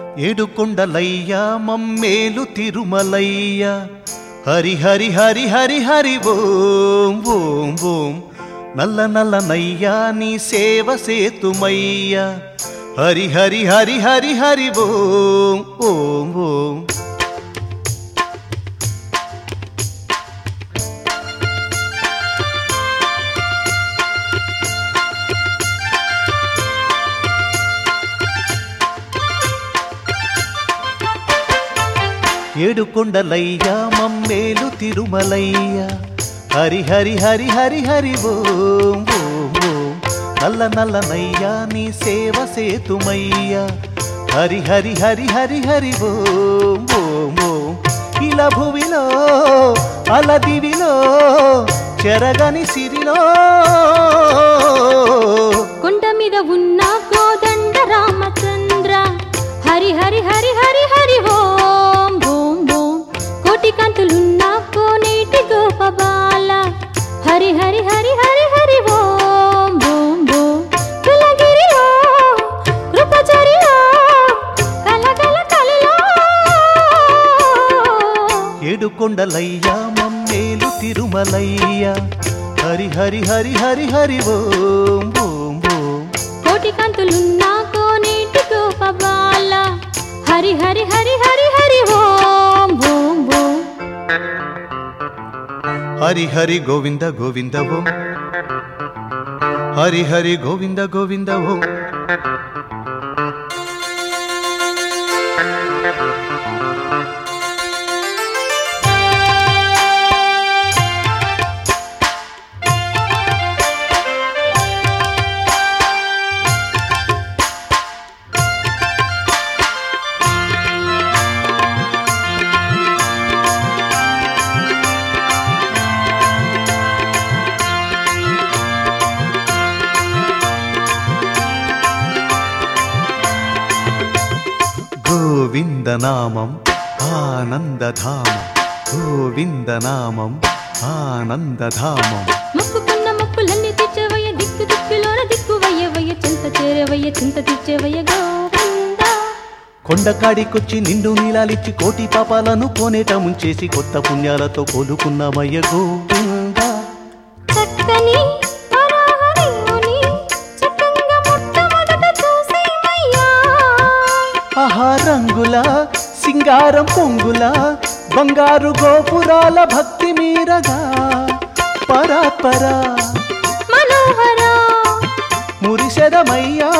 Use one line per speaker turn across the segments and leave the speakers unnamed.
ఏడుకొండలయ్య మమ్మేలు తిరుమలయ్య హరి హరి హరి హరి హరి ఓం ఓం ఓం నల్ల నల్ల నయ్యా నీ సేవ సేతుమయ్య హరి హరి హరి హరి హరి ఓం ఓం ఓం ఏడుకొండలయ్య మమ్మేలు తిరుమలయ్య హరి హరి హరి హరి హరి ఓం ఓం ఓం నల్ల నల్ల నయ్యా నీ సేవ సేతుమయ్య హరి హరి హరి హరి హరి ఓం ఓం ఓం ఇలా భువిలో అలదివిలో చెరగని సిరిలో
కొండ మీద ఉన్న కోదండ రామచంద్ర హరి హరి హరి హరి హరి ఓం ఓం ఓం కోటి కంతులున్న కోనేటి గోపబాల హరి హరి హరి హరి హరి ఓం ఓం ఓం కులగిరిలో కృపచరిలో కలకల కలిలో
ఏడుకొండలయ్య మమ్మేలు తిరుమలయ్య హరి హరి హరి హరి హరి ఓం ఓం ఓం
కోటి కంతులున్న కోనేటి గోపబాల హరి హరి హరి హరి హరి ఓం ఓం ఓం
హరి హరి గోవింద గోవింద ఓం హరి హరి గోవింద గోవింద ఓం గోవిందనామం ఆనందధామం గోవిందనామం ఆనందధామం
మొక్కుకున్న మొక్కులన్నీ తెచ్చవయ్య దిక్కు దిక్కులోన దిక్కు వయ్యవయ్య చింత చేరవయ్య చింత తెచ్చవయ్య గోవింద
కొండకాడికొచ్చి నిండు నీలాలిచ్చి కోటి పాపాలను కోనేట ముంచేసి కొత్త పుణ్యాలతో కోలుకున్నామయ్య గోవింద
చక్కని వరాహదేవుని చక్కంగా మొట్టమొదట చూసేమయ్యా
ఆహా రంగుల సింగారం పొంగుల బంగారు గోపురాల భక్తి మీరగా పరాపరా
మనోహర
మురిసెదమయ్యా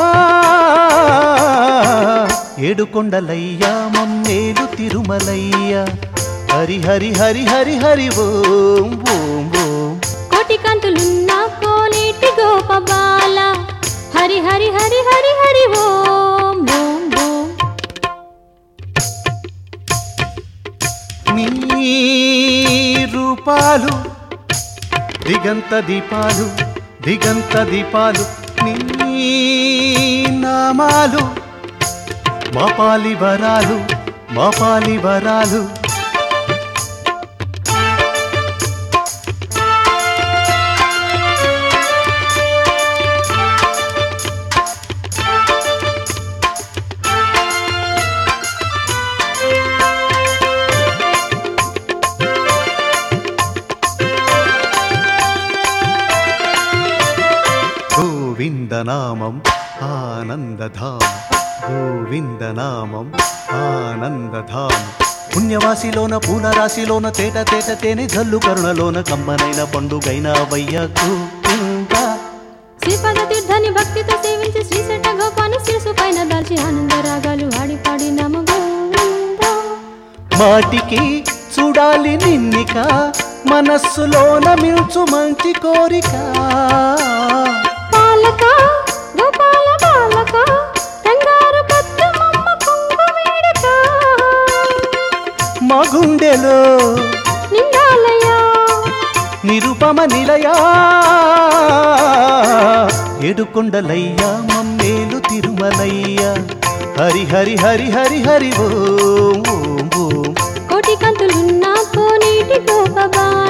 ఏడుకొండలయ్యా మమ్మేలు తిరుమలయ్య హరి హరి హరి హరి హరి ఓం ఓం ఓం
కోటి కంతులున్న కోనేటి గోపబాల హరి హరి హరి హరి హరి ఓం ఓం ఓం
నీ రూపాలు దిగంత దీపాలు దిగంత దీపాలు నీ నామాలు మాపాలి వరాలు మాపాలి వరాలు గోవిందనామం ఆనందధామం గోవిందనామం ఆనందధామం పుణ్యవాసిలోన పూలరాశిలోన తేట తేట తేనె జల్లు కరుణలోన కమ్మనైన పండుగైన వయ్య గోవింద
శ్రీపద తీర్థాన్ని భక్తితో సేవించి శ్రీశట గోపాని శిరసు పైన దాల్చి ఆనంద రాగాలు ఆడి పాడి నమ గోవింద
మాటికి చూడాలి నిన్నిక మనస్సులోన మిల్చు మంచి కోరిక
పాలక గోపాల బాలక రంగారు పత్ర మమ్మ కుంభ వేడుక
మా గుండెలో
నిండాలయ్యా
నిరుపమ నిలయా ఏడుకొండలయ్యా మమ్మేలు తిరుమలయ్య హరి హరి హరి హరి హరి ఓం ఓం ఓం
కోటి కంతులున్న కోనేటి గోపబాల